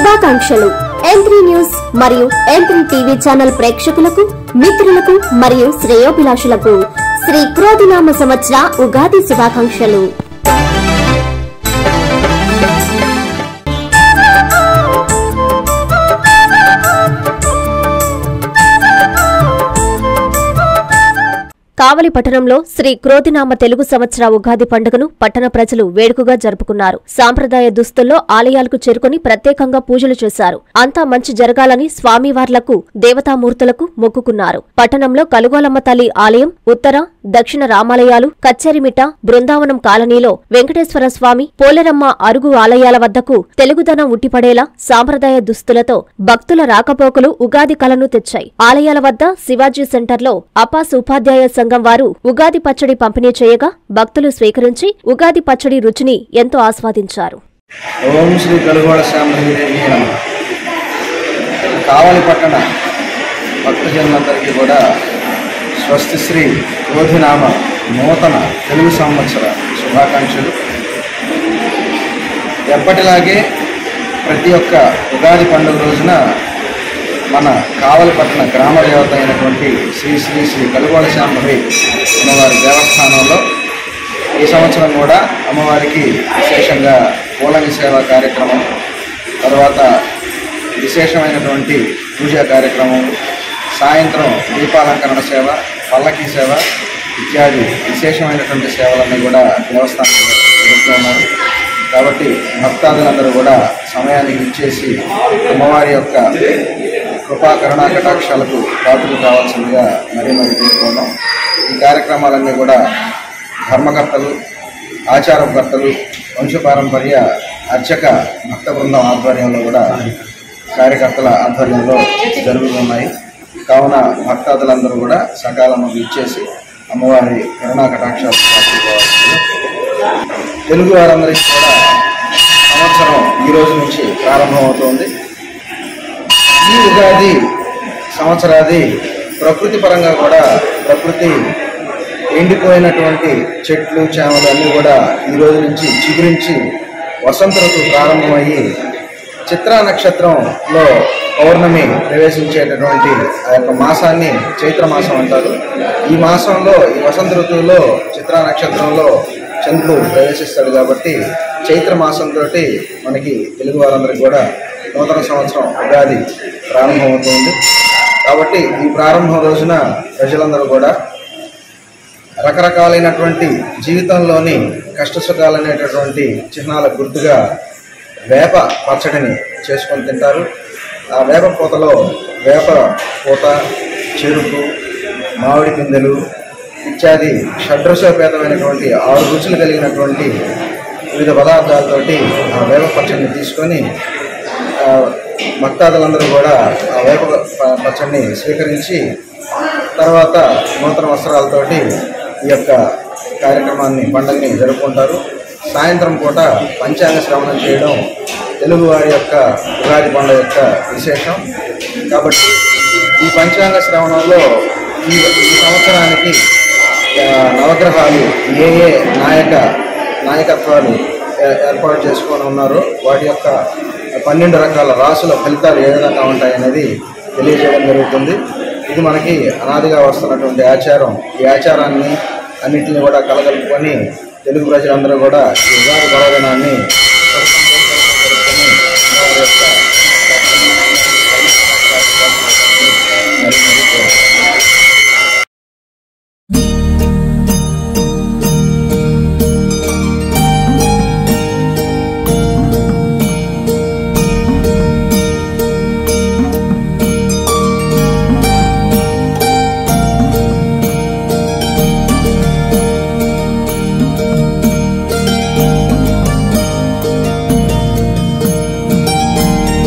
శుభాకాంక్షలు M three news మరియు M three TV channel ప్రేక్షకులకు మిత్రులకు మరియు శ్రేయోభిలాషులకు శ్రీ క్రోధినామ సంవత్సర ఉగాది శుభాకాంక్షలు కావలి పట్టణంలో శ్రీ క్రోధినామ తెలుగు సంవత్సర ఉగాది పండుగను పట్టణ ప్రజలు వేడుకగా జరుపుకున్నారు సాంప్రదాయ దుస్తుల్లో ఆలయాలకు చేరుకుని ప్రత్యేకంగా పూజలు చేశారు అంతా మంచి జరగాలని స్వామివార్లకు దేవతామూర్తులకు మొక్కుకున్నారు పట్టణంలో కలుగోలమ్మ తల్లి ఆలయం ఉత్తర దక్షిణ రామాలయాలు కచ్చెరిమిట బృందావనం కాలనీలో వెంకటేశ్వర స్వామి పోలేరమ్మ అరుగు ఆలయాల వద్దకు తెలుగుదనం ఉట్టిపడేలా సాంప్రదాయ దుస్తులతో భక్తుల రాకపోకలు ఉగాది కలను తెచ్చాయి ఆలయాల వద్ద శివాజీ సెంటర్లో అపాస్ ఉపాధ్యాయ సంఘం వారు ఉగాది పచ్చడి పంపిణీ చేయగా భక్తులు స్వీకరించి ఉగాది పచ్చడి రుచిని ఎంతో ఆస్వాదించారు ఓం శ్రీ కలుగోడ శ్యామదేవి నమ కావలి పట్టణ భక్తజనులందరికీ కూడా స్వస్తి శ్రీ క్రోధినామ నూతన తెలుగు సంవత్సర శుభాకాంక్షలు ఎప్పటిలాగే ప్రతి ఒక్క ఉగాది పండుగ రోజున మన కావలి పట్టణ గ్రామ దేవత అయినటువంటి శ్రీ శ్రీ శ్రీ కలుగోడ శ్యామదేవి అమ్మవారి దేవస్థానంలో ఈ సంవత్సరం కూడా అమ్మవారికి విశేషంగా పూలని సేవ కార్యక్రమం తర్వాత విశేషమైనటువంటి పూజా కార్యక్రమం సాయంత్రం దీపాలంకరణ సేవ పల్లకి సేవ ఇత్యాది విశేషమైనటువంటి సేవలన్నీ కూడా దేవస్థానంలో జరుగుతూ ఉన్నారు కాబట్టి భక్తాదులందరూ కూడా సమయానికి ఇచ్చేసి అమ్మవారి యొక్క కృపా కరుణా కటాక్షాలకు పాత్రలు కావాల్సిందిగా మరీ మరీ కోరుకున్నాం ఈ కార్యక్రమాలన్నీ కూడా ధర్మకర్తలు ఆచారకర్తలు వంశపారంపర్య అర్చక భక్త బృందం ఆధ్వర్యంలో కూడా కార్యకర్తల ఆధ్వర్యంలో జరుగుతున్నాయి కావున భక్తాదులందరూ కూడా సకాలంలో ఇచ్చేసి అమ్మవారి కరుణా కటాక్షాలు పాత్రలు తెలుగు వారందరికీ కూడా సంవత్సరం ఈ రోజు నుంచి ప్రారంభమవుతోంది ఈ ఉగాది సంవత్సరాది ప్రకృతి పరంగా కూడా ప్రకృతి ఎండిపోయినటువంటి చెట్లు చేమలు అన్నీ కూడా ఈ రోజు నుంచి చిగురించి వసంత ఋతువు ప్రారంభమయ్యి చిత్రా నక్షత్రంలో పౌర్ణమి ప్రవేశించేటటువంటి ఆ యొక్క మాసాన్ని చైత్ర మాసం అంటారు ఈ మాసంలో ఈ వసంత ఋతువులో చిత్రా నక్షత్రంలో చంద్రుడు ప్రవేశిస్తాడు కాబట్టి చైత్ర మాసంతో మనకి తెలుగు వారందరికీ కూడా నూతన సంవత్సరం ఉగాది ప్రారంభమవుతుంది కాబట్టి ఈ ప్రారంభం రోజున ప్రజలందరూ కూడా రకరకాలైనటువంటి జీవితంలోని కష్టసుఖాలనేటటువంటి చిహ్నాల గుర్తుగా వేప పచ్చడిని చేసుకొని తింటారు ఆ వేప పూతలో వేప పూత చెరుకు మామిడి పిందెలు ఇత్యాది షడ్రసోపేతమైనటువంటి ఆరు రుచులు కలిగినటువంటి వివిధ పదార్థాలతోటి ఆ వేప పచ్చడిని తీసుకొని ఆ, భక్తాదులందరూ కూడా ఆ వేప ప- పచ్చడిని స్వీకరించి తర్వాత నూతన వస్త్రాలతోటి ఈ యొక్క కార్యక్రమాన్ని పండుగని జరుపుకుంటారు సాయంత్రం పూట పంచాంగ శ్రవణం చేయడం తెలుగు వారి యొక్క ఉగాది పండుగ యొక్క విశేషం కాబట్టి ఈ పంచాంగ శ్రవణంలో ఈ ఈ సంవత్సరానికి ఆ, నవగ్రహాలు ఏ ఏ నాయక నాయకత్వాలు ఏ- ఏర్పాటు చేసుకొని ఉన్నారో వాటి యొక్క పన్నెండు రకాల రాసుల ఫలితాలు ఏ విధంగా ఉంటాయనేది తెలియజేయడం జరుగుతుంది ఇది మనకి అనాదిగా వస్తున్నటువంటి ఆచారం ఈ ఆచారాన్ని అన్నింటిని కూడా కలగలుపుకొని తెలుగు ప్రజలందరూ కూడా ఈ ఉగాది పర్వదినాన్ని జరుపుకొని అమ్మవారి యొక్క మరి మరి కోరుకుంటున్నాను. శ్రీ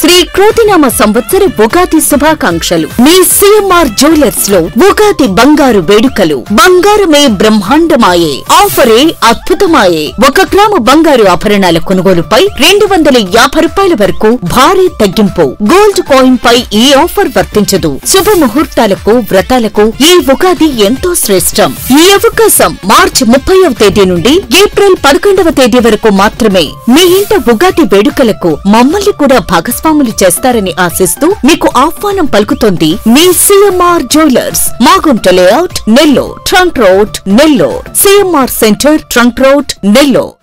శ్రీ క్రోతినామ సంవత్సర ఉగాది శుభాకాంక్షలు మీ సిఎంఆర్ జ్యువెలర్స్ లో ఉగాది బంగారు వేడుకలు బంగారమే బ్రహ్మాండమాయే ఆఫరే అద్భుతమాయే ఒక గ్రాము బంగారు ఆభరణాల కొనుగోలుపై రెండు వందల యాభై రూపాయల వరకు భారీ తగ్గింపు గోల్డ్ కాయిన్ పై ఈ ఆఫర్ వర్తించదు శుభ ముహూర్తాలకు వ్రతాలకు ఈ ఉగాది ఎంతో శ్రేష్టం ఈ అవకాశం మార్చి ముప్పైవ తేదీ నుండి ఏప్రిల్ పదకొండవ తేదీ వరకు మాత్రమే మీ ఇంట ఉగాది వేడుకలకు మమ్మల్ని కూడా భాగస్వాములు చేస్తారని ఆశిస్తూ మీకు ఆహ్వానం పలుకుతోంది మీ CMR jewellers Magunta layout Nellore trunk road Nellore CMR centre trunk road Nellore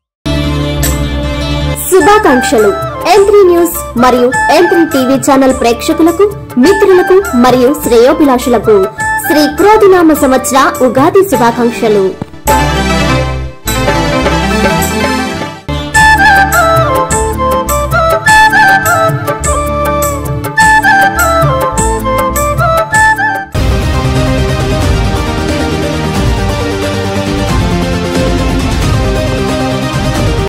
శుభాకాంక్షలు ఎంత్రీ న్యూస్ మరియు ఎంత్రీ టీవీ ఛానల్ ప్రేక్షకులకు మిత్రులకు మరియు శ్రేయోభిలాషులకు శ్రీ క్రోధినామ సంవత్సర ఉగాది శుభాకాంక్షలు